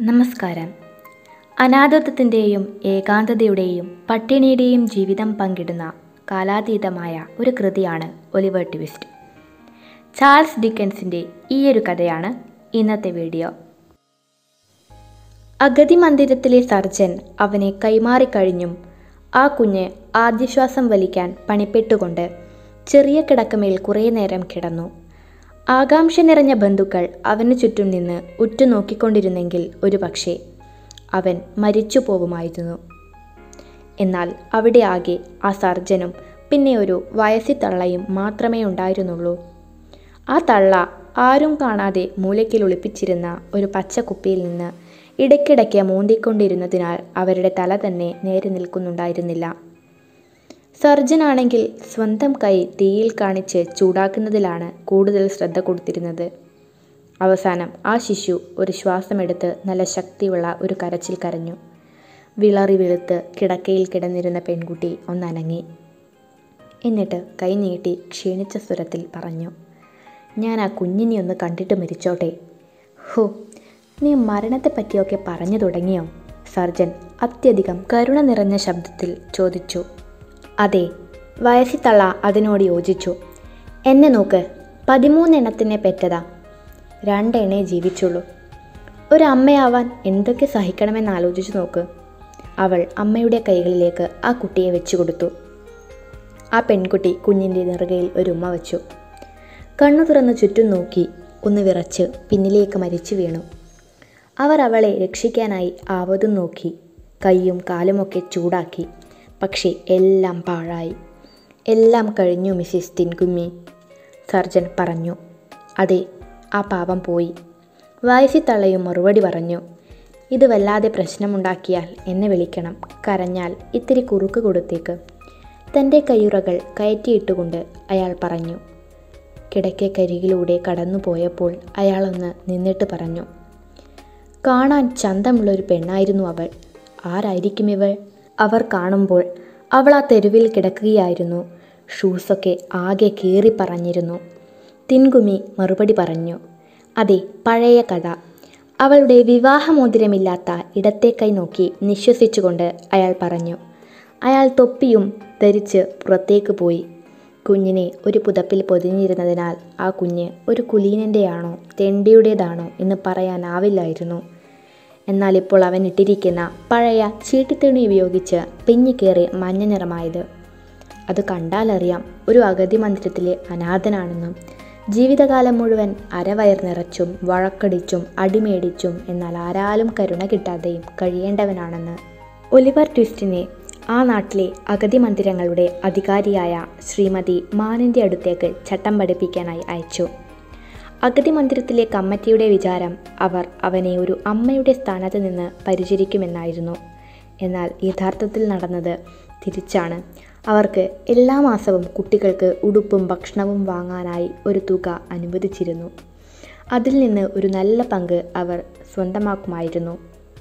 നമസ്കാരം അനാഥത്വത്തിൻ്റെയും ഏകാന്തതയുടെയും പട്ടിണിയുടെയും ജീവിതം പങ്കിടുന്ന കാലാതീതമായ ഒരു കൃതിയാണ് ഒലിവർ ട്വിസ്റ്റ് ചാൾസ് ഡിക്കൻസിൻ്റെ ഈയൊരു കഥയാണ് ഇന്നത്തെ വീഡിയോ അഗതി മന്ദിരത്തിലെ സർജൻ അവനെ കൈമാറിക്കഴിഞ്ഞും ആ കുഞ്ഞ് ആദ്യശ്വാസം വലിക്കാൻ പണിപ്പെട്ടുകൊണ്ട് ചെറിയ കിടക്കമേൽ കുറേ നേരം കിടന്നു ആകാംക്ഷ നിറഞ്ഞ ബന്ധുക്കൾ അവന് ചുറ്റും നിന്ന് ഉറ്റുനോക്കിക്കൊണ്ടിരുന്നെങ്കിൽ ഒരു പക്ഷേ അവൻ മരിച്ചു പോവുമായിരുന്നു എന്നാൽ അവിടെ ആകെ ആ സർജനും പിന്നെ ഒരു വയസ്സി തള്ളയും മാത്രമേ ഉണ്ടായിരുന്നുള്ളൂ ആ തള്ള ആരും കാണാതെ മൂലയ്ക്കിൽ ഒളിപ്പിച്ചിരുന്ന ഒരു പച്ച കുപ്പിയിൽ നിന്ന് ഇടയ്ക്കിടയ്ക്ക് മൂന്തിക്കൊണ്ടിരുന്നതിനാൽ അവരുടെ തല തന്നെ നേരെ നിൽക്കുന്നുണ്ടായിരുന്നില്ല സർജനാണെങ്കിൽ സ്വന്തം കൈ തീയിൽ കാണിച്ച് ചൂടാക്കുന്നതിലാണ് കൂടുതൽ ശ്രദ്ധ കൊടുത്തിരുന്നത് അവസാനം ആ ശിശു ഒരു ശ്വാസമെടുത്ത് നല്ല ശക്തിയുള്ള ഒരു കരച്ചിൽ കരഞ്ഞു വിളറി വെളുത്ത് കിടക്കയിൽ കിടന്നിരുന്ന പെൺകുട്ടി ഒന്നനങ്ങി എന്നിട്ട് കൈ നീട്ടി ക്ഷീണിച്ച സ്വരത്തിൽ പറഞ്ഞു ഞാൻ ആ കുഞ്ഞിനെ ഒന്ന് കണ്ടിട്ട് മരിച്ചോട്ടെ ഹോ നീ മരണത്തെപ്പറ്റിയൊക്കെ പറഞ്ഞു തുടങ്ങിയോ സർജൻ അത്യധികം കരുണ നിറഞ്ഞ ശബ്ദത്തിൽ ചോദിച്ചു അതെ വയസ്സിത്തള്ള അതിനോട് യോജിച്ചു എന്നെ നോക്ക് പതിമൂന്നെണ്ണത്തിനെ പെറ്റതാ രണ്ടെണ്ണേ ജീവിച്ചുള്ളൂ ഒരു അമ്മയാവാൻ എന്തൊക്കെ സഹിക്കണമെന്ന് ആലോചിച്ചു നോക്ക് അവൾ അമ്മയുടെ കൈകളിലേക്ക് ആ കുട്ടിയെ വെച്ചു കൊടുത്തു ആ പെൺകുട്ടി കുഞ്ഞിൻ്റെ നെറുകയിൽ ഒരു ഉമ്മ വച്ചു കണ്ണു തുറന്ന് ചുറ്റും നോക്കി ഒന്ന് വിറച്ച് പിന്നിലേക്ക് മരിച്ചു വീണു അവർ അവളെ രക്ഷിക്കാനായി ആവതും നോക്കി കൈയും കാലുമൊക്കെ ചൂടാക്കി പക്ഷേ എല്ലാം പാഴായി എല്ലാം കഴിഞ്ഞു മിസ്സിസ് തിൻകുമ്മി സർജൻ പറഞ്ഞു അതെ ആ പാപം പോയി വയസ്സി തള്ളയും മറുപടി പറഞ്ഞു ഇത് വല്ലാതെ പ്രശ്നമുണ്ടാക്കിയാൽ എന്നെ വിളിക്കണം കരഞ്ഞാൽ ഇത്തിരി കുറുക്ക് കൊടുത്തേക്ക് തൻ്റെ കയ്യുറകൾ കയറ്റിയിട്ടുകൊണ്ട് അയാൾ പറഞ്ഞു കിടക്കക്കരികിലൂടെ കടന്നു പോയപ്പോൾ അയാളൊന്ന് നിന്നിട്ട് പറഞ്ഞു കാണാൻ ചന്തമുള്ളൊരു പെണ്ണായിരുന്നു അവൾ ആരായിരിക്കും ഇവൾ അവർ കാണുമ്പോൾ അവൾ ആ തെരുവിൽ കിടക്കുകയായിരുന്നു ഷൂസൊക്കെ ആകെ കീറി പറഞ്ഞിരുന്നു തിൻകുമി മറുപടി പറഞ്ഞു അതെ പഴയ കഥ അവളുടെ വിവാഹമോതിരമില്ലാത്ത ഇടത്തേക്കൈ നോക്കി നിശ്വസിച്ചുകൊണ്ട് അയാൾ പറഞ്ഞു അയാൾ തൊപ്പിയും ധരിച്ച് പുറത്തേക്ക് പോയി കുഞ്ഞിനെ ഒരു പുതപ്പിൽ പൊതിഞ്ഞിരുന്നതിനാൽ ആ കുഞ്ഞ് ഒരു കുലീനൻ്റെയാണോ തെണ്ടിയുടേതാണോ എന്ന് പറയാനാവില്ലായിരുന്നു എന്നാൽ ഇപ്പോൾ അവൻ ഇട്ടിരിക്കുന്ന പഴയ ചീട്ടിത്തുണി ഉപയോഗിച്ച് പിഞ്ഞിക്കേറി മഞ്ഞ നിറമായത് അത് കണ്ടാലറിയാം ഒരു അഗതി മന്ദിരത്തിലെ അനാഥനാണെന്നും ജീവിതകാലം മുഴുവൻ അരവയർ നിറച്ചും വഴക്കടിച്ചും അടിമേടിച്ചും എന്നാൽ ആരാലും കരുണ കിട്ടാതെയും കഴിയേണ്ടവനാണെന്ന് ഒലിവർ ട്വിസ്റ്റിനെ ആ നാട്ടിലെ അഗതി മന്ദിരങ്ങളുടെ അധികാരിയായ ശ്രീമതി മാനിൻ്റെ അടുത്തേക്ക് ചട്ടം പഠിപ്പിക്കാനായി അയച്ചു അഗതി മന്ദിരത്തിലെ കമ്മിറ്റിയുടെ വിചാരം അവർ അവനെ ഒരു അമ്മയുടെ സ്ഥാനത്ത് നിന്ന് പരിചരിക്കുമെന്നായിരുന്നു എന്നാൽ യഥാർത്ഥത്തിൽ നടന്നത് തിരിച്ചാണ് അവർക്ക് എല്ലാ മാസവും കുട്ടികൾക്ക് ഉടുപ്പും ഭക്ഷണവും വാങ്ങാനായി ഒരു തുക അനുവദിച്ചിരുന്നു അതിൽ നിന്ന് ഒരു നല്ല പങ്ക് അവർ സ്വന്തമാക്കുമായിരുന്നു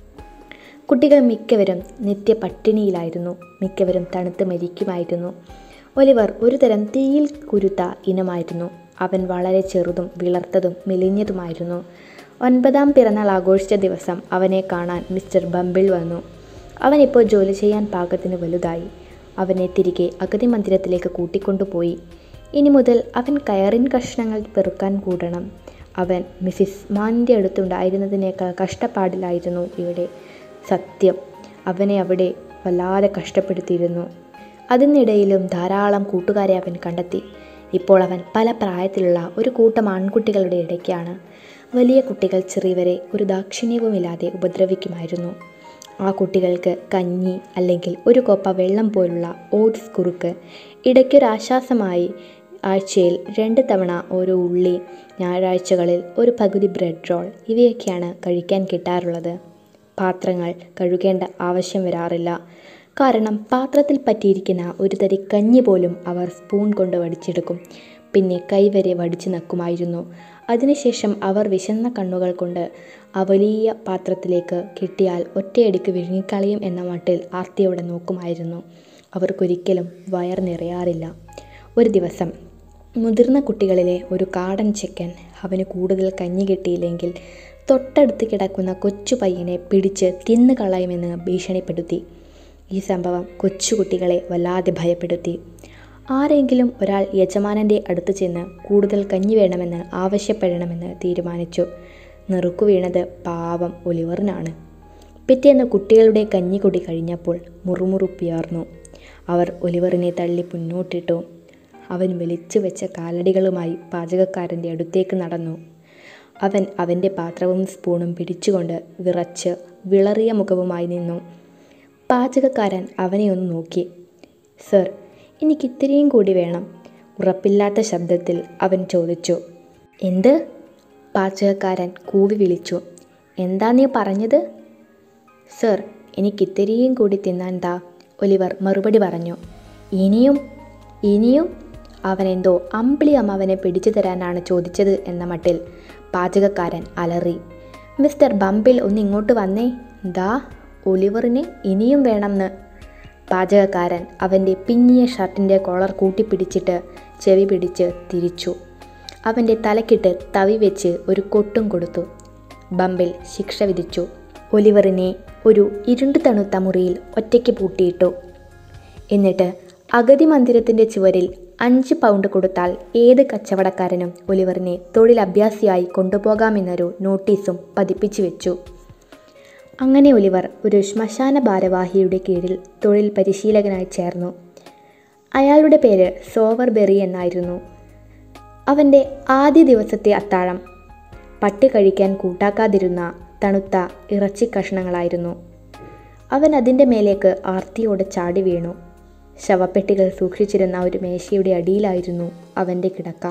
കുട്ടികൾ മിക്കവരും നിത്യ പട്ടിണിയിലായിരുന്നു മിക്കവരും തണുത്ത് മരിക്കുമായിരുന്നു ഒലിവർ ഒരു തരം തീയിൽ കുരുത്ത ഇനമായിരുന്നു അവൻ വളരെ ചെറുതും വിളർത്തതും മെലിഞ്ഞതുമായിരുന്നു ഒൻപതാം പിറന്നാൾ ആഘോഷിച്ച ദിവസം അവനെ കാണാൻ മിസ്റ്റർ ബംബിൾ വന്നു അവനിപ്പോൾ ജോലി ചെയ്യാൻ പാകത്തിന് വലുതായി അവനെ തിരികെ അഗതി മന്ദിരത്തിലേക്ക് കൂട്ടിക്കൊണ്ടുപോയി ഇനി മുതൽ അവൻ കയറിൻ കഷ്ണങ്ങൾ പെറുക്കാൻ കൂടണം അവൻ മിസ്സിസ് മാനിൻ്റെ അടുത്തുണ്ടായിരുന്നതിനേക്കാൾ കഷ്ടപ്പാടിലായിരുന്നു ഇവിടെ സത്യം അവനെ അവിടെ വല്ലാതെ കഷ്ടപ്പെടുത്തിയിരുന്നു അതിനിടയിലും ധാരാളം കൂട്ടുകാരെ അവൻ കണ്ടെത്തി ഇപ്പോൾ അവൻ പല പ്രായത്തിലുള്ള ഒരു കൂട്ടം ആൺകുട്ടികളുടെ ഇടയ്ക്കാണ് വലിയ കുട്ടികൾ ചെറിയവരെ ഒരു ദാക്ഷിണ്യവുമില്ലാതെ ഉപദ്രവിക്കുമായിരുന്നു ആ കുട്ടികൾക്ക് കഞ്ഞി അല്ലെങ്കിൽ ഒരു കോപ്പ വെള്ളം പോലുള്ള ഓട്സ് കുറുക്ക് ഇടയ്ക്കൊരാശ്വാസമായി ആഴ്ചയിൽ രണ്ട് തവണ ഓരോ ഉള്ളി ഞായറാഴ്ചകളിൽ ഒരു പകുതി ബ്രെഡ് റോൾ ഇവയൊക്കെയാണ് കഴിക്കാൻ കിട്ടാറുള്ളത് പാത്രങ്ങൾ കഴുകേണ്ട ആവശ്യം വരാറില്ല കാരണം പാത്രത്തിൽ പറ്റിയിരിക്കുന്ന ഒരു തരി കഞ്ഞി പോലും അവർ സ്പൂൺ കൊണ്ട് വടിച്ചെടുക്കും പിന്നെ കൈവരെ വടിച്ചു നക്കുമായിരുന്നു അതിനുശേഷം അവർ വിശന്ന കണ്ണുകൾ കൊണ്ട് ആ വലിയ പാത്രത്തിലേക്ക് കിട്ടിയാൽ ഒറ്റയടിക്ക് വിഴുങ്ങിക്കളയും എന്ന മട്ടിൽ ആർത്തിയോടെ നോക്കുമായിരുന്നു അവർക്കൊരിക്കലും വയർ നിറയാറില്ല ഒരു ദിവസം മുതിർന്ന കുട്ടികളിലെ ഒരു കാടൻ ചെക്കൻ അവന് കൂടുതൽ കഞ്ഞി കിട്ടിയില്ലെങ്കിൽ തൊട്ടടുത്ത് കിടക്കുന്ന കൊച്ചു പയ്യനെ പിടിച്ച് തിന്നു കളയുമെന്ന് ഭീഷണിപ്പെടുത്തി ഈ സംഭവം കൊച്ചുകുട്ടികളെ വല്ലാതെ ഭയപ്പെടുത്തി ആരെങ്കിലും ഒരാൾ യജമാനൻ്റെ അടുത്ത് ചെന്ന് കൂടുതൽ കഞ്ഞി വേണമെന്ന് ആവശ്യപ്പെടണമെന്ന് തീരുമാനിച്ചു നെറുക്കു വീണത് പാവം ഒലിവറിനാണ് പിറ്റേന്ന് കുട്ടികളുടെ കഞ്ഞിക്കുടി കഴിഞ്ഞപ്പോൾ മുറുമുറുപ്പിയാർന്നു അവർ ഒലിവറിനെ തള്ളി മുന്നോട്ടിട്ടു അവൻ വലിച്ചു വെച്ച കാലടികളുമായി പാചകക്കാരൻ്റെ അടുത്തേക്ക് നടന്നു അവൻ അവൻ്റെ പാത്രവും സ്പൂണും പിടിച്ചുകൊണ്ട് വിറച്ച് വിളറിയ മുഖവുമായി നിന്നു പാചകക്കാരൻ അവനെ ഒന്ന് നോക്കി സർ എനിക്ക് ഇത്തിരിയും കൂടി വേണം ഉറപ്പില്ലാത്ത ശബ്ദത്തിൽ അവൻ ചോദിച്ചു എന്ത് പാചകക്കാരൻ കൂവി വിളിച്ചു എന്താ നീ പറഞ്ഞത് സർ എനിക്ക് ഇത്തിരിയും കൂടി തിന്നാൻ താ ഒലിവർ മറുപടി പറഞ്ഞു ഇനിയും ഇനിയും അവനെന്തോ അമ്പിളി അമ്മാവനെ പിടിച്ചു തരാനാണ് ചോദിച്ചത് എന്ന മട്ടിൽ പാചകക്കാരൻ അലറി മിസ്റ്റർ ബമ്പിൾ ഒന്ന് ഇങ്ങോട്ട് വന്നേ ദാ ഒലിവറിന് ഇനിയും വേണമെന്ന് പാചകക്കാരൻ അവൻ്റെ പിന്നിയ ഷർട്ടിൻ്റെ കോളർ കൂട്ടിപ്പിടിച്ചിട്ട് ചെവി പിടിച്ച് തിരിച്ചു അവൻ്റെ തലക്കിട്ട് തവി വെച്ച് ഒരു കൊട്ടും കൊടുത്തു ബമ്പിൾ ശിക്ഷ വിധിച്ചു ഒലിവറിനെ ഒരു ഇരുണ്ടു തണുത്ത മുറിയിൽ ഒറ്റയ്ക്ക് പൂട്ടിയിട്ടു എന്നിട്ട് അഗതി മന്ദിരത്തിൻ്റെ ചുവരിൽ അഞ്ച് പൗണ്ട് കൊടുത്താൽ ഏത് കച്ചവടക്കാരനും ഒലിവറിനെ തൊഴിലഭ്യാസിയായി കൊണ്ടുപോകാമെന്നൊരു നോട്ടീസും പതിപ്പിച്ചു വെച്ചു അങ്ങനെ ഒലിവർ ഒരു ശ്മശാന ഭാരവാഹിയുടെ കീഴിൽ തൊഴിൽ പരിശീലകനായി ചേർന്നു അയാളുടെ പേര് സോവർ ബെറി എന്നായിരുന്നു അവൻ്റെ ആദ്യ ദിവസത്തെ അത്താഴം പട്ടി കഴിക്കാൻ കൂട്ടാക്കാതിരുന്ന തണുത്ത ഇറച്ചി കഷ്ണങ്ങളായിരുന്നു അവൻ അതിൻ്റെ മേലേക്ക് ആർത്തിയോടെ ചാടി വീണു ശവപ്പെട്ടികൾ സൂക്ഷിച്ചിരുന്ന ഒരു മേശയുടെ അടിയിലായിരുന്നു അവൻ്റെ കിടക്ക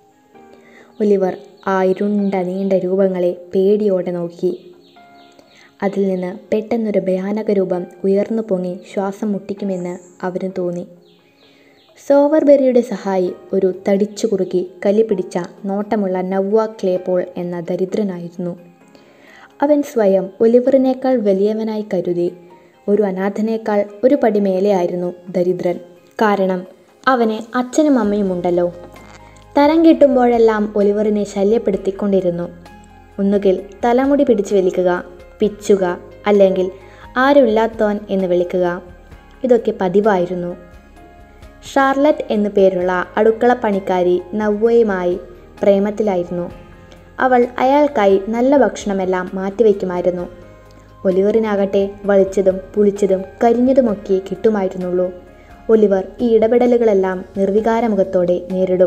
ഒലിവർ ആ ഇരുണ്ട നീണ്ട രൂപങ്ങളെ പേടിയോടെ നോക്കി അതിൽ നിന്ന് പെട്ടെന്നൊരു ഭയാനക രൂപം ഉയർന്നു പൊങ്ങി ശ്വാസം മുട്ടിക്കുമെന്ന് അവന് തോന്നി സോവർബെറിയുടെ സഹായി ഒരു തടിച്ചു കുറുകി കലി പിടിച്ച നോട്ടമുള്ള നവ്വ ക്ലേപോൾ എന്ന ദരിദ്രനായിരുന്നു അവൻ സ്വയം ഒലിവറിനേക്കാൾ വലിയവനായി കരുതി ഒരു അനാഥനേക്കാൾ ഒരു പടി മേലെയായിരുന്നു ദരിദ്രൻ കാരണം അവന് അച്ഛനും അമ്മയും ഉണ്ടല്ലോ തരം കിട്ടുമ്പോഴെല്ലാം ഒലിവറിനെ ശല്യപ്പെടുത്തിക്കൊണ്ടിരുന്നു ഒന്നുകിൽ തലമുടി പിടിച്ചു വലിക്കുക പിച്ചുക അല്ലെങ്കിൽ ആരുമില്ലാത്തോൻ എന്ന് വിളിക്കുക ഇതൊക്കെ പതിവായിരുന്നു ഷാർലറ്റ് എന്നു പേരുള്ള അടുക്കള പണിക്കാരി നവ്വയുമായി പ്രേമത്തിലായിരുന്നു അവൾ അയാൾക്കായി നല്ല ഭക്ഷണമെല്ലാം മാറ്റിവെക്കുമായിരുന്നു ഒലിവറിനാകട്ടെ വളിച്ചതും പുളിച്ചതും കരിഞ്ഞതുമൊക്കെ കിട്ടുമായിരുന്നുള്ളൂ ഒലിവർ ഈ ഇടപെടലുകളെല്ലാം നിർവികാരമുഖത്തോടെ നേരിടും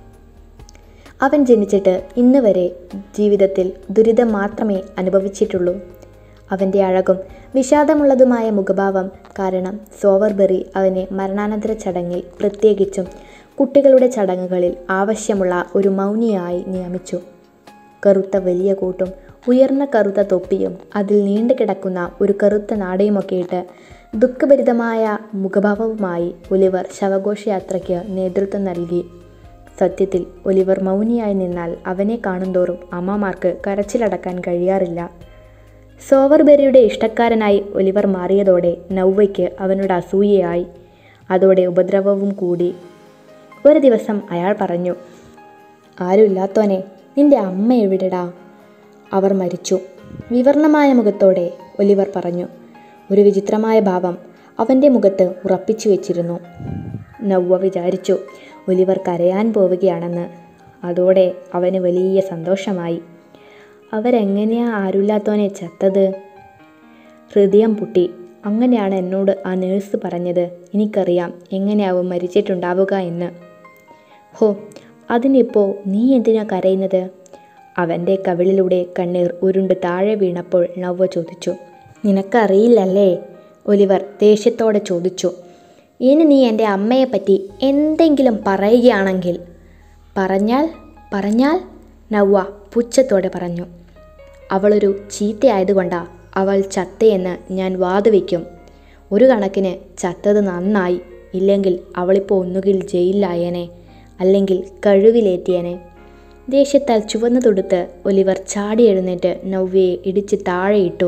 അവൻ ജനിച്ചിട്ട് ഇന്ന് വരെ ജീവിതത്തിൽ ദുരിതം മാത്രമേ അനുഭവിച്ചിട്ടുള്ളൂ അവൻ്റെ അഴകും വിഷാദമുള്ളതുമായ മുഖഭാവം കാരണം സോവർബെറി അവനെ മരണാനന്തര ചടങ്ങിൽ പ്രത്യേകിച്ചും കുട്ടികളുടെ ചടങ്ങുകളിൽ ആവശ്യമുള്ള ഒരു മൗനിയായി നിയമിച്ചു കറുത്ത വലിയ കൂട്ടും ഉയർന്ന കറുത്ത തൊപ്പിയും അതിൽ നീണ്ടു കിടക്കുന്ന ഒരു കറുത്ത നാടയുമൊക്കെ ഇട്ട് ദുഃഖഭരിതമായ മുഖഭാവവുമായി ഒലിവർ ശവഘോഷയാത്രയ്ക്ക് നേതൃത്വം നൽകി സത്യത്തിൽ ഒലിവർ മൗനിയായി നിന്നാൽ അവനെ കാണുന്തോറും അമ്മമാർക്ക് കരച്ചിലടക്കാൻ കഴിയാറില്ല സോവർബെറിയുടെ ഇഷ്ടക്കാരനായി ഒലിവർ മാറിയതോടെ നൗവയ്ക്ക് അവനോട് അസൂയയായി അതോടെ ഉപദ്രവവും കൂടി ഒരു ദിവസം അയാൾ പറഞ്ഞു ആരുമില്ലാത്തോനെ നിന്റെ അമ്മ എവിടെടാ അവർ മരിച്ചു വിവർണമായ മുഖത്തോടെ ഒലിവർ പറഞ്ഞു ഒരു വിചിത്രമായ ഭാവം അവൻ്റെ മുഖത്ത് ഉറപ്പിച്ചു വെച്ചിരുന്നു നവ്വ വിചാരിച്ചു ഒലിവർ കരയാൻ പോവുകയാണെന്ന് അതോടെ അവന് വലിയ സന്തോഷമായി അവരെങ്ങനെയാ ആരുമില്ലാത്തോനെ ചത്തത് ഹൃദയം പൊട്ടി അങ്ങനെയാണ് എന്നോട് ആ നേഴ്സ് പറഞ്ഞത് എനിക്കറിയാം എങ്ങനെയാവും മരിച്ചിട്ടുണ്ടാവുക എന്ന് ഹോ അതിനിപ്പോൾ നീ എന്തിനാ കരയുന്നത് അവൻ്റെ കവിളിലൂടെ കണ്ണീർ ഉരുണ്ട് താഴെ വീണപ്പോൾ നവ്വ ചോദിച്ചു നിനക്കറിയില്ലല്ലേ ഒലിവർ ദേഷ്യത്തോടെ ചോദിച്ചു ഇനി നീ എൻ്റെ അമ്മയെപ്പറ്റി എന്തെങ്കിലും പറയുകയാണെങ്കിൽ പറഞ്ഞാൽ പറഞ്ഞാൽ നവ്വ പുച്ഛത്തോടെ പറഞ്ഞു അവളൊരു ചീത്തയായതുകൊണ്ടാ അവൾ ചത്തയെന്ന് ഞാൻ വാതുവയ്ക്കും ഒരു കണക്കിന് ചത്തത് നന്നായി ഇല്ലെങ്കിൽ അവളിപ്പോൾ ഒന്നുകിൽ ജയിലിലായേനെ അല്ലെങ്കിൽ കഴിവിലേറ്റിയേനെ ദേഷ്യത്താൽ ചുവന്നു തൊടുത്ത് ഒലിവർ ചാടി എഴുന്നേറ്റ് നവ്യയെ ഇടിച്ച് താഴെയിട്ടു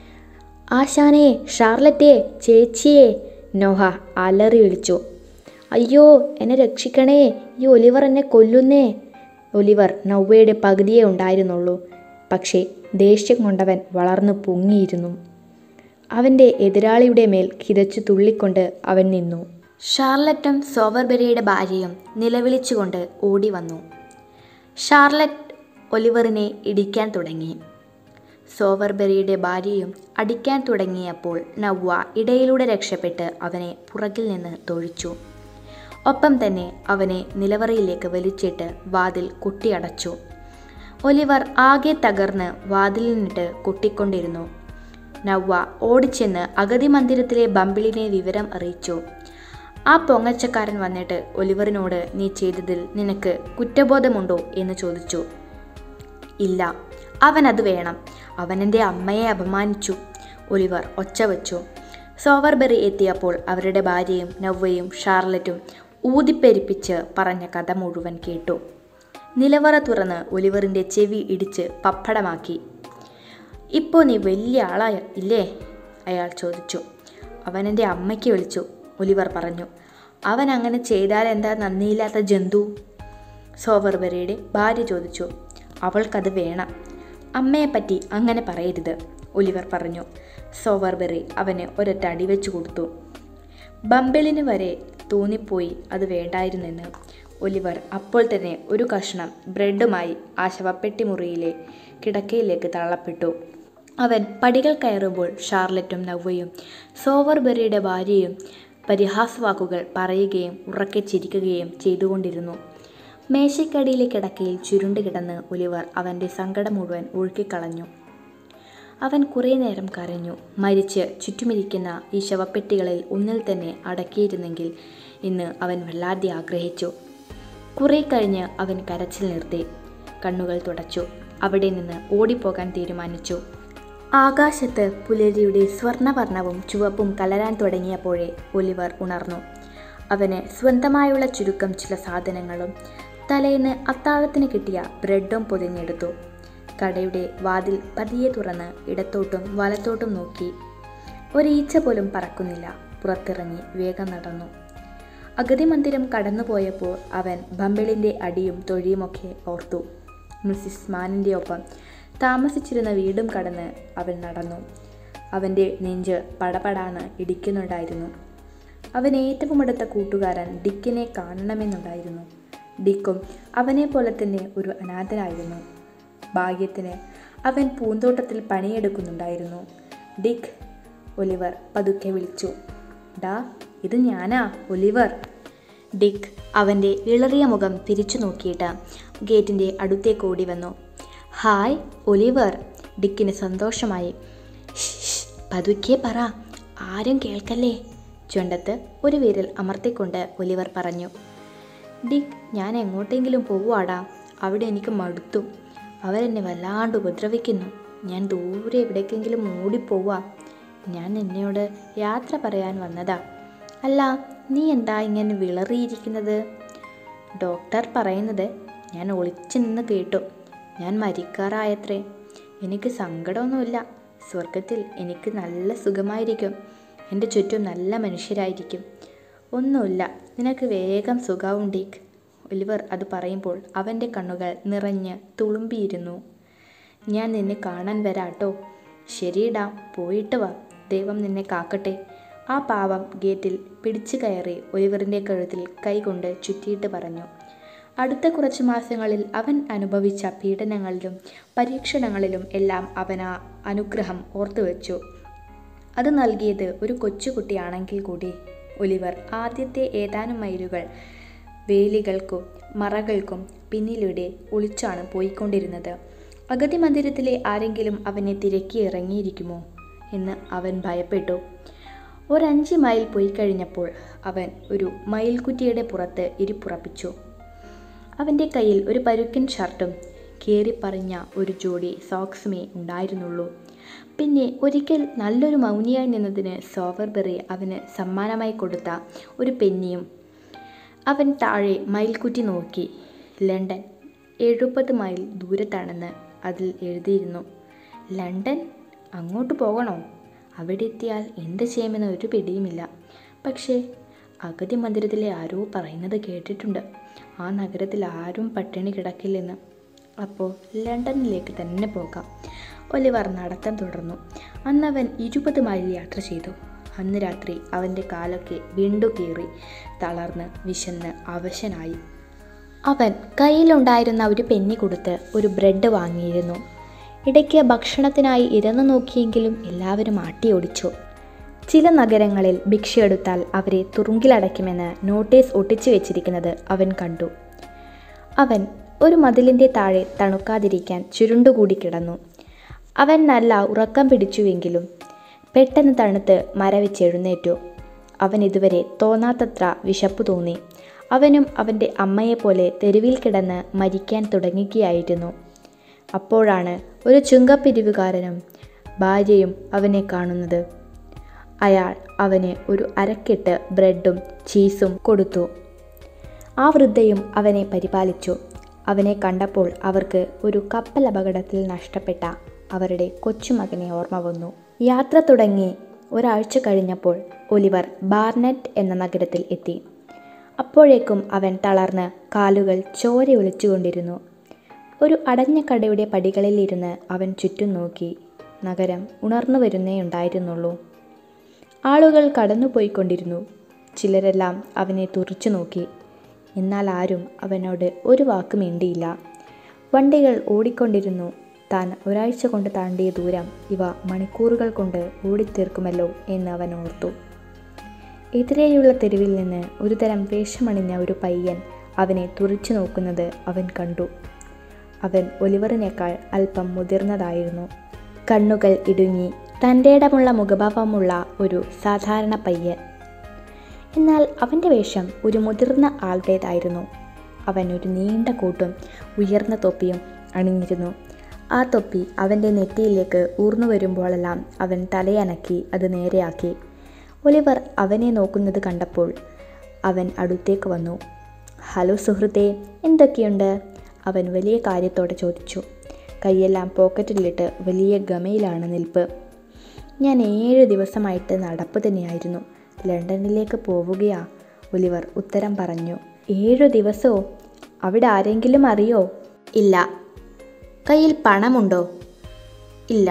ആശാനെ ഷാർലറ്റെ ചേച്ചിയെ നോഹ അലറി വിളിച്ചു അയ്യോ എന്നെ രക്ഷിക്കണേ ഈ ഒലിവർ എന്നെ കൊല്ലുന്നേ ഒലിവർ നവ്വയുടെ പകുതിയേ ഉണ്ടായിരുന്നുള്ളൂ പക്ഷേ ദേഷ്യം കൊണ്ടവൻ വളർന്നു പൊങ്ങിയിരുന്നു അവൻ്റെ എതിരാളിയുടെ മേൽ കിതച്ചു തുള്ളിക്കൊണ്ട് അവൻ നിന്നു ഷാർലറ്റും സോവർബെറിയുടെ ഭാര്യയും നിലവിളിച്ചുകൊണ്ട് ഓടി വന്നു ഷാർലറ്റ് ഒലിവറിനെ ഇടിക്കാൻ തുടങ്ങി സോവർബെറിയുടെ ഭാര്യയും അടിക്കാൻ തുടങ്ങിയപ്പോൾ നവ്വ ഇടയിലൂടെ രക്ഷപ്പെട്ട് അവനെ പുറകിൽ നിന്ന് തൊഴിച്ചു ഒപ്പം തന്നെ അവനെ നിലവറയിലേക്ക് വലിച്ചിട്ട് വാതിൽ കൊട്ടിയടച്ചു ഒലിവർ ആകെ തകർന്ന് വാതിലിനിട്ട് കൊട്ടിക്കൊണ്ടിരുന്നു നവ്വ ഓടിച്ചെന്ന് അഗതി മന്ദിരത്തിലെ ബമ്പിളിനെ വിവരം അറിയിച്ചു ആ പൊങ്ങച്ചക്കാരൻ വന്നിട്ട് ഒലിവറിനോട് നീ ചെയ്തതിൽ നിനക്ക് കുറ്റബോധമുണ്ടോ എന്ന് ചോദിച്ചു ഇല്ല അവൻ അത് വേണം അവൻ എൻ്റെ അമ്മയെ അപമാനിച്ചു ഒലിവർ ഒച്ച വച്ചു സോവർബെറി എത്തിയപ്പോൾ അവരുടെ ഭാര്യയും നവ്വയും ഷാർലറ്റും ഊതിപ്പെരിപ്പിച്ച് പറഞ്ഞ കഥ മുഴുവൻ കേട്ടു നിലവറ തുറന്ന് ഒലിവറിൻ്റെ ചെവി ഇടിച്ച് പപ്പടമാക്കി ഇപ്പോൾ നീ വലിയ ആളായ ഇല്ലേ അയാൾ ചോദിച്ചു അവൻ എൻ്റെ അമ്മയ്ക്ക് വിളിച്ചു ഒലിവർ പറഞ്ഞു അവൻ അങ്ങനെ ചെയ്താൽ എന്താ നന്ദിയില്ലാത്ത ജന്തു സോവർബെറിയുടെ ഭാര്യ ചോദിച്ചു അവൾക്കത് വേണം അമ്മയെപ്പറ്റി അങ്ങനെ പറയരുത് ഒലിവർ പറഞ്ഞു സോവർബെറി അവന് ഒരൊറ്റ അടി വെച്ചു കൊടുത്തു ബമ്പിളിന് വരെ തോന്നിപ്പോയി അത് വേണ്ടായിരുന്നെന്ന് ഒലിവർ അപ്പോൾ തന്നെ ഒരു കഷ്ണം ബ്രെഡുമായി ആ ശവപ്പെട്ടി മുറിയിലെ കിടക്കയിലേക്ക് തള്ളപ്പെട്ടു അവൻ പടികൾ കയറുമ്പോൾ ഷാർലറ്റും നവ്വയും സോവർബെറിയുടെ ഭാര്യയും പരിഹാസവാക്കുകൾ പറയുകയും ഉറക്കെ ചിരിക്കുകയും ചെയ്തുകൊണ്ടിരുന്നു മേശയ്ക്കടിയിലെ കിടക്കയിൽ ചുരുണ്ട് കിടന്ന് ഒലിവർ അവൻ്റെ സങ്കടം മുഴുവൻ ഒഴുക്കിക്കളഞ്ഞു അവൻ കുറേ നേരം കരഞ്ഞു മരിച്ച് ചുറ്റുമിരിക്കുന്ന ഈ ശവപ്പെട്ടികളിൽ ഒന്നിൽ തന്നെ അടക്കിയിരുന്നെങ്കിൽ എന്ന് അവൻ വല്ലാതെ ആഗ്രഹിച്ചു കുറേ കഴിഞ്ഞ് അവൻ കരച്ചിൽ നിർത്തി കണ്ണുകൾ തുടച്ചു അവിടെ നിന്ന് ഓടിപ്പോകാൻ തീരുമാനിച്ചു ആകാശത്ത് പുലരിയുടെ സ്വർണ്ണവർണ്ണവും ചുവപ്പും കലരാൻ തുടങ്ങിയപ്പോഴേ ഒലിവർ ഉണർന്നു അവന് സ്വന്തമായുള്ള ചുരുക്കം ചില സാധനങ്ങളും തലേന്ന് അത്താഴത്തിന് കിട്ടിയ ബ്രെഡും പൊതിഞ്ഞെടുത്തു കടയുടെ വാതിൽ പതിയെ തുറന്ന് ഇടത്തോട്ടും വലത്തോട്ടും നോക്കി ഒരീച്ച പോലും പറക്കുന്നില്ല പുറത്തിറങ്ങി വേഗം നടന്നു അഗതി മന്ദിരം കടന്നുപോയപ്പോൾ അവൻ ബമ്പിളിൻ്റെ അടിയും തൊഴിയുമൊക്കെ ഓർത്തു മിസ്സിസ് മാനിൻ്റെ ഒപ്പം താമസിച്ചിരുന്ന വീടും കടന്ന് അവൻ നടന്നു അവൻ്റെ നെഞ്ച് പടപടാന്ന് ഇടിക്കുന്നുണ്ടായിരുന്നു അവൻ ഏറ്റവും അടുത്ത കൂട്ടുകാരൻ ഡിക്കിനെ കാണണമെന്നുണ്ടായിരുന്നു ഡിക്കും അവനെ പോലെ തന്നെ ഒരു അനാഥനായിരുന്നു ഭാഗ്യത്തിന് അവൻ പൂന്തോട്ടത്തിൽ പണിയെടുക്കുന്നുണ്ടായിരുന്നു ഡിക്ക് ഒലിവർ പതുക്കെ വിളിച്ചു ഡാ ഇത് ഞാനാ ഒലിവർ ഡിക്ക് അവൻ്റെ ഇളറിയ മുഖം തിരിച്ചു നോക്കിയിട്ട് ഗേറ്റിൻ്റെ അടുത്തേക്ക് ഓടി വന്നു ഹായ് ഒലിവർ ഡിക്കിന് സന്തോഷമായി "ഷ്, ഷ്, പതുക്കെ പറ ആരും കേൾക്കല്ലേ ചുണ്ടത്ത് ഒരു വിരൽ അമർത്തിക്കൊണ്ട് ഒലിവർ പറഞ്ഞു ഡിക്ക് ഞാൻ എങ്ങോട്ടെങ്കിലും പോവുവാടാ അവിടെ എനിക്ക് മടുത്തു അവരെന്നെ വല്ലാണ്ട് ഉപദ്രവിക്കുന്നു ഞാൻ ദൂരെ എവിടേക്കെങ്കിലും ഓടിപ്പോവാ ഞാൻ നിന്നോട് യാത്ര പറയാൻ വന്നതാ അല്ല നീ എന്താ ഇങ്ങനെ വിളറിയിരിക്കുന്നത് ഡോക്ടർ പറയുന്നത് ഞാൻ ഒളിച്ചു നിന്ന് കേട്ടു ഞാൻ മരിക്കാറായത്രേ എനിക്ക് സങ്കടമൊന്നുമില്ല സ്വർഗത്തിൽ എനിക്ക് നല്ല സുഖമായിരിക്കും എൻ്റെ ചുറ്റും നല്ല മനുഷ്യരായിരിക്കും ഒന്നുമില്ല നിനക്ക് വേഗം സുഖാവും ഡീക്ക് ഒലിവർ അത് പറയുമ്പോൾ അവൻ്റെ കണ്ണുകൾ നിറഞ്ഞ് തുളുമ്പിയിരുന്നു ഞാൻ നിന്നെ കാണാൻ വരാട്ടോ ശരിയിടാ പോയിട്ട് വാ ദൈവം നിന്നെ കാക്കട്ടെ ആ പാവം ഗേറ്റിൽ പിടിച്ചു കയറി ഒലിവറിൻ്റെ കഴുത്തിൽ കൈകൊണ്ട് ചുറ്റിയിട്ട് പറഞ്ഞു അടുത്ത കുറച്ച് മാസങ്ങളിൽ അവൻ അനുഭവിച്ച പീഡനങ്ങളിലും പരീക്ഷണങ്ങളിലും എല്ലാം അവൻ ആ അനുഗ്രഹം ഓർത്തുവെച്ചു അത് നൽകിയത് ഒരു കൊച്ചുകുട്ടിയാണെങ്കിൽ കൂടി ഒലിവർ ആദ്യത്തെ ഏതാനും മൈലുകൾ വേലികൾക്കും മറകൾക്കും പിന്നിലൂടെ ഒളിച്ചാണ് പോയിക്കൊണ്ടിരുന്നത് അഗതി മന്ദിരത്തിലെ ആരെങ്കിലും അവനെ തിരക്കി ഇറങ്ങിയിരിക്കുമോ എന്ന് അവൻ ഭയപ്പെട്ടു ഒരഞ്ച് മൈൽ പോയി കഴിഞ്ഞപ്പോൾ അവൻ ഒരു മയിൽക്കുറ്റിയുടെ പുറത്ത് ഇരിപ്പുറപ്പിച്ചു അവൻ്റെ കയ്യിൽ ഒരു പരുക്കൻ ഷർട്ടും കീറിപ്പറിഞ്ഞ ഒരു ജോഡി സോക്സുമേ ഉണ്ടായിരുന്നുള്ളൂ പിന്നെ ഒരിക്കൽ നല്ലൊരു മൗനിയായി നിന്നതിന് സോവർബെറി അവന് സമ്മാനമായി കൊടുത്ത ഒരു പെന്നിയും അവൻ താഴെ മയിൽക്കുറ്റി നോക്കി ലണ്ടൻ എഴുപത് മൈൽ ദൂരത്താണെന്ന് അതിൽ എഴുതിയിരുന്നു ലണ്ടൻ അങ്ങോട്ട് പോകണോ അവിടെ എത്തിയാൽ എന്ത് ചെയ്യുമെന്ന് ഒരു പിടിയുമില്ല പക്ഷേ അഗതി മന്ദിരത്തിലെ ആരോ പറയുന്നത് കേട്ടിട്ടുണ്ട് ആ നഗരത്തിൽ ആരും പട്ടിണി കിടക്കില്ലെന്ന് അപ്പോൾ ലണ്ടനിലേക്ക് തന്നെ പോകാം ഒലിവർ നടത്തം തുടർന്നു അന്നവൻ ഇരുപത് മൈൽ യാത്ര ചെയ്തു അന്ന് രാത്രി അവൻ്റെ കാലൊക്കെ വീണ്ടു കീറി തളർന്ന് വിശന്ന് അവശനായി അവൻ കയ്യിലുണ്ടായിരുന്ന ഒരു പെന്നി കൊടുത്ത് ഒരു ബ്രെഡ് വാങ്ങിയിരുന്നു ഇടയ്ക്ക് ഭക്ഷണത്തിനായി ഇരന്നു നോക്കിയെങ്കിലും എല്ലാവരും ആട്ടിയോടിച്ചു ചില നഗരങ്ങളിൽ ഭിക്ഷയെടുത്താൽ അവരെ തുറുങ്കിലടയ്ക്കുമെന്ന് നോട്ടീസ് ഒട്ടിച്ചു വെച്ചിരിക്കുന്നത് അവൻ കണ്ടു അവൻ ഒരു മതിലിൻ്റെ താഴെ തണുക്കാതിരിക്കാൻ ചുരുണ്ടുകൂടി കിടന്നു അവൻ നല്ല ഉറക്കം പിടിച്ചുവെങ്കിലും പെട്ടെന്ന് തണുത്ത് മരവിച്ചെഴുന്നേറ്റു അവൻ ഇതുവരെ തോന്നാത്തത്ര വിശപ്പ് തോന്നി അവനും അവൻ്റെ അമ്മയെപ്പോലെ തെരുവിൽ കിടന്ന് മരിക്കാൻ തുടങ്ങുകയായിരുന്നു അപ്പോഴാണ് ഒരു ചുങ്കപ്പിരിവുകാരനും ഭാര്യയും അവനെ കാണുന്നത് അയാൾ അവന് ഒരു അരക്കെട്ട് ബ്രെഡും ചീസും കൊടുത്തു ആ വൃദ്ധയും അവനെ പരിപാലിച്ചു അവനെ കണ്ടപ്പോൾ അവർക്ക് ഒരു കപ്പൽ അപകടത്തിൽ നഷ്ടപ്പെട്ട അവരുടെ കൊച്ചുമകനെ ഓർമ്മ വന്നു യാത്ര തുടങ്ങി ഒരാഴ്ച കഴിഞ്ഞപ്പോൾ ഒലിവർ ബാർനെറ്റ് എന്ന നഗരത്തിൽ എത്തി അപ്പോഴേക്കും അവൻ തളർന്ന് കാലുകൾ ചോര ഒലിച്ചുകൊണ്ടിരുന്നു ഒരു അടഞ്ഞ കടയുടെ പടികളിൽ ഇരുന്ന് അവൻ ചുറ്റും നോക്കി നഗരം ഉണർന്നു വരുന്നേ ഉണ്ടായിരുന്നുള്ളൂ ആളുകൾ കടന്നുപോയിക്കൊണ്ടിരുന്നു ചിലരെല്ലാം അവനെ തുറച്ചു നോക്കി എന്നാൽ ആരും അവനോട് ഒരു വാക്ക് മിണ്ടിയില്ല വണ്ടികൾ ഓടിക്കൊണ്ടിരുന്നു താൻ ഒരാഴ്ച കൊണ്ട് താണ്ടിയ ദൂരം ഇവ മണിക്കൂറുകൾ കൊണ്ട് ഓടിത്തീർക്കുമല്ലോ എന്ന് അവൻ ഓർത്തു എതിരെയുള്ള തെരുവിൽ നിന്ന് ഒരുതരം വേഷമണിഞ്ഞ ഒരു പയ്യൻ അവനെ തുറിച്ചു നോക്കുന്നത് അവൻ കണ്ടു അവൻ ഒലിവറിനേക്കാൾ അല്പം മുതിർന്നതായിരുന്നു കണ്ണുകൾ ഇടുങ്ങി തൻ്റെ ഇടമുള്ള മുഖഭാവമുള്ള ഒരു സാധാരണ പയ്യൻ എന്നാൽ അവൻ്റെ വേഷം ഒരു മുതിർന്ന ആളുടേതായിരുന്നു അവൻ ഒരു നീണ്ട കോട്ടും ഉയർന്ന തൊപ്പിയും അണിഞ്ഞിരുന്നു ആ തൊപ്പി അവൻ്റെ നെറ്റിയിലേക്ക് ഊർന്നു വരുമ്പോഴെല്ലാം അവൻ തലയനക്കി അത് നേരെയാക്കി ഒലിവർ അവനെ നോക്കുന്നത് കണ്ടപ്പോൾ അവൻ അടുത്തേക്ക് വന്നു ഹലോ സുഹൃത്തേ എന്തൊക്കെയുണ്ട് അവൻ വലിയ കാര്യത്തോടെ ചോദിച്ചു കൈയെല്ലാം പോക്കറ്റിലിട്ട് വലിയ ഗമയിലാണ് നിൽപ്പ് ഞാൻ ഏഴ് ദിവസമായിട്ട് നടപ്പ് തന്നെയായിരുന്നു ലണ്ടനിലേക്ക് പോവുകയാ ഒലിവർ ഉത്തരം പറഞ്ഞു ഏഴു ദിവസമോ അവിടെ ആരെങ്കിലും അറിയോ ഇല്ല കയ്യിൽ പണമുണ്ടോ ഇല്ല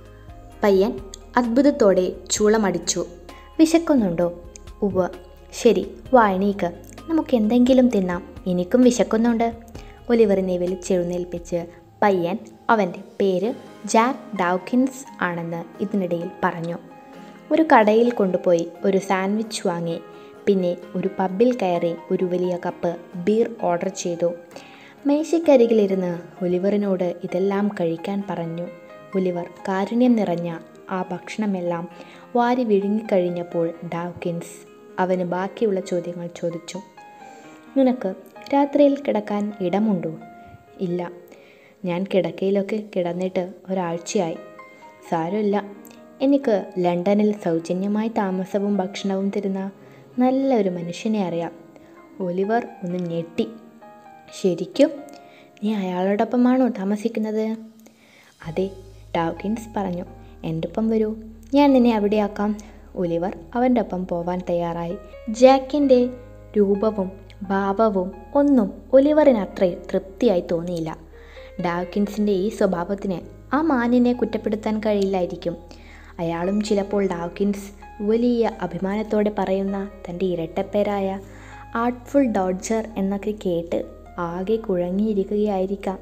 പയ്യൻ അത്ഭുതത്തോടെ ചൂളമടിച്ചു വിശക്കുന്നുണ്ടോ ഉവ്വ് ശരി വാ എണീക്ക് നമുക്ക് എന്തെങ്കിലും തിന്നാം എനിക്കും വിശക്കുന്നുണ്ട് ഒലിവറിനെ വലിച്ചെഴുന്നേൽപ്പിച്ച് പയ്യൻ അവൻ്റെ പേര് ജാക്ക് ഡൗക്കിൻസ് ആണെന്ന് ഇതിനിടയിൽ പറഞ്ഞു ഒരു കടയിൽ കൊണ്ടുപോയി ഒരു സാൻഡ്വിച്ച് വാങ്ങി പിന്നെ ഒരു പബ്ബിൽ കയറി ഒരു വലിയ കപ്പ് ബീർ ഓർഡർ ചെയ്തു മേശയ്ക്കരികിലിരുന്ന് ഒലിവറിനോട് ഇതെല്ലാം കഴിക്കാൻ പറഞ്ഞു ഒലിവർ കാരുണ്യം നിറഞ്ഞ ആ ഭക്ഷണമെല്ലാം വാരി വിഴുങ്ങിക്കഴിഞ്ഞപ്പോൾ ഡാവ്കിൻസ് അവന് ബാക്കിയുള്ള ചോദ്യങ്ങൾ ചോദിച്ചു നിനക്ക് രാത്രിയിൽ കിടക്കാൻ ഇടമുണ്ടോ ഇല്ല ഞാൻ കിടക്കയിലൊക്കെ കിടന്നിട്ട് ഒരാഴ്ചയായി സാരമില്ല എനിക്ക് ലണ്ടനിൽ സൗജന്യമായി താമസവും ഭക്ഷണവും തരുന്ന നല്ലൊരു മനുഷ്യനെ അറിയാം ഒലിവർ ഒന്ന് ഞെട്ടി ശരിക്കും നീ അയാളോടൊപ്പമാണോ താമസിക്കുന്നത് അതെ ഡാവ്കിൻസ് പറഞ്ഞു എൻ്റെ ഒപ്പം വരൂ ഞാൻ നിന്നെ അവിടെയാക്കാം ഒലിവർ അവൻ്റെ ഒപ്പം പോവാൻ തയ്യാറായി ജാക്കിൻ്റെ രൂപവും ഭാവവും ഒന്നും ഒലിവറിന് അത്ര തൃപ്തിയായി തോന്നിയില്ല ഡാവ്കിൻസിൻ്റെ ഈ സ്വഭാവത്തിന് ആ മാന്യനെ കുറ്റപ്പെടുത്താൻ കഴിയില്ലായിരിക്കും അയാളും ചിലപ്പോൾ ഡാവ്കിൻസ് വലിയ അഭിമാനത്തോടെ പറയുന്ന തൻ്റെ ഇരട്ടപ്പേരായ ആർട്ട്ഫുൾ ഡോഡ്ജർ എന്നൊക്കെ കേട്ട് ആകെ കുഴങ്ങിയിരിക്കുകയായിരിക്കാം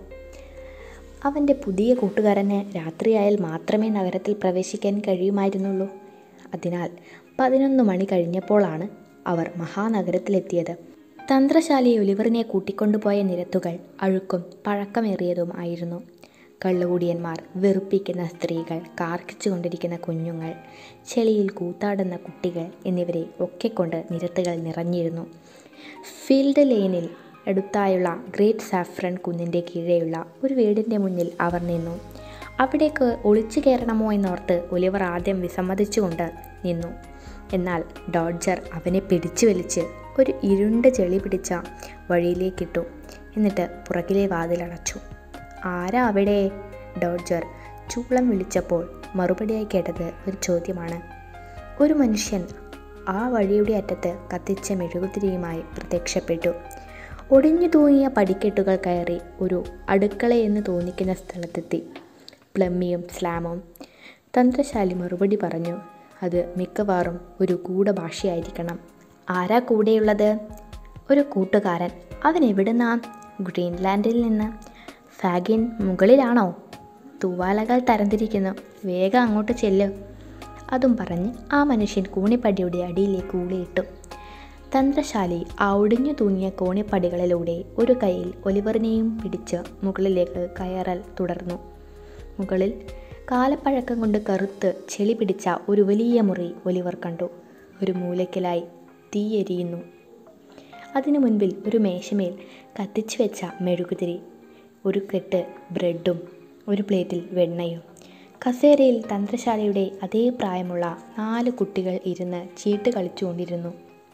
അവൻ്റെ പുതിയ കൂട്ടുകാരന് രാത്രിയായാൽ മാത്രമേ നഗരത്തിൽ പ്രവേശിക്കാൻ കഴിയുമായിരുന്നുള്ളൂ അതിനാൽ പതിനൊന്ന് മണി കഴിഞ്ഞപ്പോഴാണ് അവർ മഹാനഗരത്തിലെത്തിയത് തന്ത്രശാലി ഒലിവറിനെ കൂട്ടിക്കൊണ്ടുപോയ നിരത്തുകൾ അഴുക്കും പഴക്കമേറിയതും ആയിരുന്നു കള്ളുകൂടിയന്മാർ വെറുപ്പിക്കുന്ന സ്ത്രീകൾ കാർക്കിച്ചുകൊണ്ടിരിക്കുന്ന കുഞ്ഞുങ്ങൾ ചെളിയിൽ കൂത്താടുന്ന കുട്ടികൾ എന്നിവരെ ഒക്കെ കൊണ്ട് നിരത്തുകൾ നിറഞ്ഞിരുന്നു ഫീൽഡ് ലെയിനിൽ അടുത്തായുള്ള ഗ്രേറ്റ് സാഫ്രൺ കുന്നിൻ്റെ കീഴെയുള്ള ഒരു വീടിൻ്റെ മുന്നിൽ അവർ നിന്നു അവിടേക്ക് ഒളിച്ചു കയറണമോ എന്നോർത്ത് ഒലിവർ ആദ്യം വിസമ്മതിച്ചുകൊണ്ട് നിന്നു എന്നാൽ ഡോഡ്ജർ അവനെ പിടിച്ചു വലിച്ച് ഒരു ഇരുണ്ട ചെളി പിടിച്ച വഴിയിലേക്കിട്ടു എന്നിട്ട് പുറകിലെ വാതിലടച്ചു ആരാ അവിടെ ഡോഡ്ജർ ചൂളം വിളിച്ചപ്പോൾ മറുപടിയായി കേട്ടത് ഒരു ചോദ്യമാണ് ഒരു മനുഷ്യൻ ആ വഴിയുടെ അറ്റത്ത് കത്തിച്ച മെഴുകുതിരിയുമായി പ്രത്യക്ഷപ്പെട്ടു ഒടിഞ്ഞു തൂങ്ങിയ പടിക്കെട്ടുകൾ കയറി ഒരു അടുക്കളയെന്ന് തോന്നിക്കുന്ന സ്ഥലത്തെത്തി പ്ലമ്മിയും സ്ലാമും തന്ത്രശാലി മറുപടി പറഞ്ഞു അത് മിക്കവാറും ഒരു ഗൂഢഭാഷയായിരിക്കണം ആരാ കൂടെയുള്ളത് ഒരു കൂട്ടുകാരൻ അവൻ എവിടുന്നാ ഗ്രീൻലാൻഡിൽ നിന്ന് ഫാഗിൻ മുകളിലാണോ തൂവാലകൾ തരംതിരിക്കുന്നു വേഗം അങ്ങോട്ട് ചെല്ല് അതും പറഞ്ഞ് ആ മനുഷ്യൻ കൂണിപ്പടിയുടെ അടിയിലേക്ക് ഊളിയിട്ടു തന്ത്രശാലി ആ ഒടിഞ്ഞു തൂങ്ങിയ കോണിപ്പടികളിലൂടെ ഒരു കൈയിൽ ഒലിവറിനെയും പിടിച്ച് മുകളിലേക്ക് കയറൽ തുടർന്നു മുകളിൽ കാലപ്പഴക്കം കൊണ്ട് കറുത്ത് ചെളി പിടിച്ച ഒരു വലിയ മുറി ഒലിവർ കണ്ടു ഒരു മൂലയ്ക്കലായി തീയെരിയുന്നു അതിനു മുൻപിൽ ഒരു മേശമേൽ കത്തിച്ചു വെച്ച മെഴുകുതിരി ഒരു കെട്ട് ബ്രെഡും ഒരു പ്ലേറ്റിൽ വെണ്ണയും കസേരയിൽ തന്ത്രശാലയുടെ അതേ പ്രായമുള്ള നാല് കുട്ടികൾ ഇരുന്ന് ചീട്ട് കളിച്ചുകൊണ്ടിരുന്നു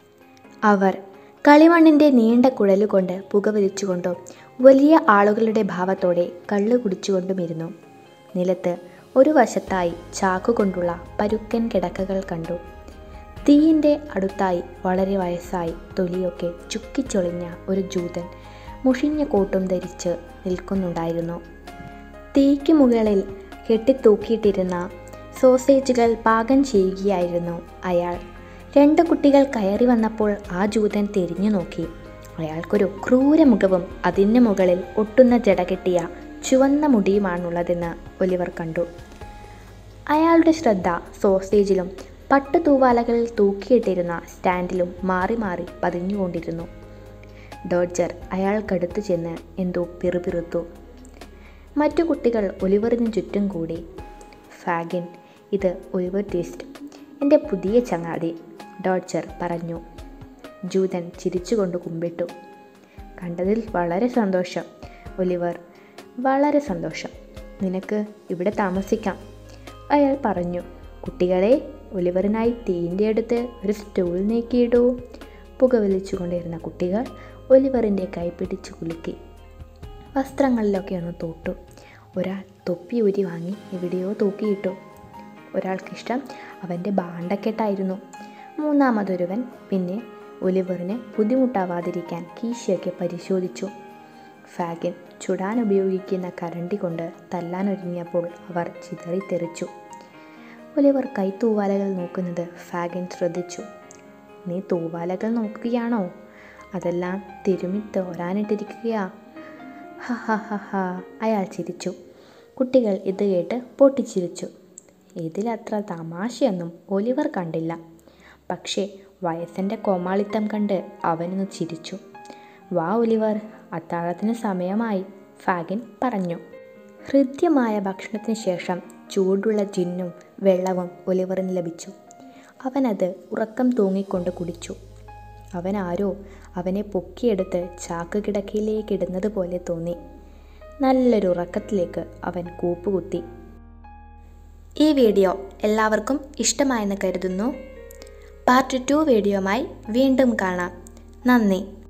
അവർ കളിമണ്ണിൻ്റെ നീണ്ട കുഴലുകൊണ്ട് പുകവലിച്ചുകൊണ്ടും വലിയ ആളുകളുടെ ഭാവത്തോടെ കള്ളു കുടിച്ചുകൊണ്ടുമിരുന്നു നിലത്ത് ഒരു വശത്തായി ചാക്കുകൊണ്ടുള്ള പരുക്കൻ കിടക്കകൾ കണ്ടു തീയിൻ്റെ അടുത്തായി വളരെ വയസ്സായി തൊലിയൊക്കെ ചുക്കിച്ചൊളിഞ്ഞ ഒരു ജൂതൻ മുഷിഞ്ഞ കോട്ടും ധരിച്ച് നിൽക്കുന്നുണ്ടായിരുന്നു തീയ്ക്ക് മുകളിൽ കെട്ടിത്തൂക്കിയിട്ടിരുന്ന സോസേജുകൾ പാകം ചെയ്യുകയായിരുന്നു അയാൾ രണ്ട് കുട്ടികൾ കയറി വന്നപ്പോൾ ആ ജൂതൻ തിരിഞ്ഞു നോക്കി അയാൾക്കൊരു ക്രൂരമുഖവും അതിന് മുകളിൽ ഒട്ടുന്ന ജട കെട്ടിയ ചുവന്ന മുടിയുമാണുള്ളതെന്ന് ഒലിവർ കണ്ടു അയാളുടെ ശ്രദ്ധ സോസേജിലും പട്ടുതൂവാലകളിൽ തൂക്കിയിട്ടിരുന്ന സ്റ്റാൻഡിലും മാറി മാറി പതിഞ്ഞുകൊണ്ടിരുന്നു ഡോഡ്ജർ അയാൾക്കടുത്ത് ചെന്ന് എന്തോ പിറുപിറുത്തു മറ്റു കുട്ടികൾ ഒലിവറിന് ചുറ്റും കൂടി ഫാഗിൻ ഇത് ഒലിവർ ട്വിസ്റ്റ് എൻ്റെ പുതിയ ചങ്ങാതി ഡോഡ്ജർ പറഞ്ഞു ജൂതൻ ചിരിച്ചുകൊണ്ട് കുമ്പിട്ടു കണ്ടതിൽ വളരെ സന്തോഷം ഒലിവർ വളരെ സന്തോഷം നിനക്ക് ഇവിടെ താമസിക്കാം അയാൾ പറഞ്ഞു കുട്ടികളെ ഒലിവറിനായി തീൻ്റെ അടുത്ത് ഒരു സ്റ്റൂൾ നീക്കിയിടൂ പുകവലിച്ചുകൊണ്ടിരുന്ന കുട്ടികൾ ഒലിവറിൻ്റെ കൈ പിടിച്ചു കുലുക്കി വസ്ത്രങ്ങളിലൊക്കെ ഒന്ന് തൊട്ടു ഒരാൾ തൊപ്പി ഊരി വാങ്ങി എവിടെയോ തൂക്കിയിട്ടു ഒരാൾക്കിഷ്ടം അവൻ്റെ ബാണ്ടക്കെട്ടായിരുന്നു മൂന്നാമതൊരുവൻ പിന്നെ ഒലിവറിന് ബുദ്ധിമുട്ടാവാതിരിക്കാൻ കീശയൊക്കെ പരിശോധിച്ചു ഫാഗിൻ ചുടാൻ ഉപയോഗിക്കുന്ന കരണ്ടി കൊണ്ട് തല്ലാനൊരുങ്ങിയപ്പോൾ അവർ ചിതറിത്തെറിച്ചു ഒലിവർ കൈത്തൂവാലകൾ നോക്കുന്നത് ഫാഗിൻ ശ്രദ്ധിച്ചു നീ തൂവാലകൾ നോക്കുകയാണോ അതെല്ലാം തിരുമി തോരാനിട്ടിരിക്കുകയാ ഹ ഹ ഹ ഹ അയാൾ ചിരിച്ചു കുട്ടികൾ ഇത് കേട്ട് പൊട്ടിച്ചിരിച്ചു ഇതിലത്ര തമാശയൊന്നും ഒലിവർ കണ്ടില്ല പക്ഷേ വയസ്സിൻ്റെ കോമാളിത്തം കണ്ട് അവനൊന്ന് ചിരിച്ചു വാ ഒലിവർ അത്താഴത്തിന് സമയമായി ഫാഗിൻ പറഞ്ഞു ഹൃദ്യമായ ഭക്ഷണത്തിന് ശേഷം ചൂടുള്ള ജിന്നും വെള്ളവും ഒലിവറിന് ലഭിച്ചു അവനത് ഉറക്കം തൂങ്ങിക്കൊണ്ട് കുടിച്ചു അവനാരോ അവനെ പൊക്കിയെടുത്ത് ചാക്ക് കിടക്കയിലേക്ക് ഇടുന്നത് പോലെ തോന്നി നല്ലൊരു ഉറക്കത്തിലേക്ക് അവൻ കൂപ്പുകുത്തി ഈ വീഡിയോ എല്ലാവർക്കും ഇഷ്ടമായെന്ന് കരുതുന്നു പാർട്ട് ടു വീഡിയോമായി വീണ്ടും കാണാം നന്ദി